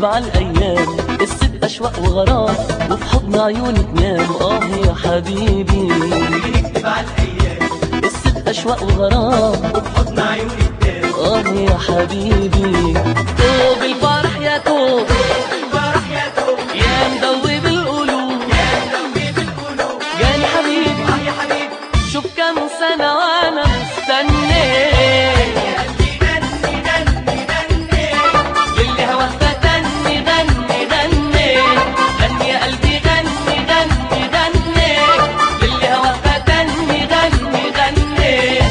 نكتب على الايام الست اشواق وغرام وفي حضن عيونك نام اه يا حبيبي نكتب على الايام الست اشواق وغرام حضن عيوني الدام اه يا حبيبي توب الفرح يا توب فرح يا توب يا مدوب القلوب يا مدوب القلوب جاني حبيبي اه يا حبيبي شوف كم سنة وانا مستني يا قلبي غني غني غني للي هوا فتني غني غني غني يا قلبي غني غني غني للي هوا فتني غني غني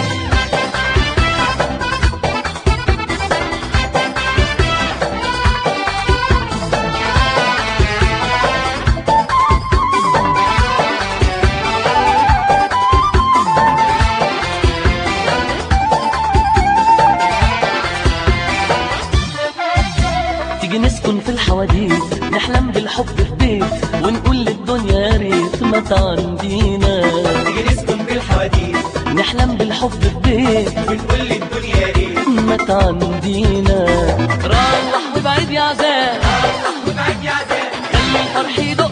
تيجي نسكن في الحواديت نحلم بالحب في بيت ونقول للدنيا يا ريت ما تعندينا تيجي نسكن في الحواديت نحلم بالحب في بيت ونقول للدنيا يا ريت ما تعندينا روح وبعيد يا عذاب وبعد يا عذاب خلي الفرح يدق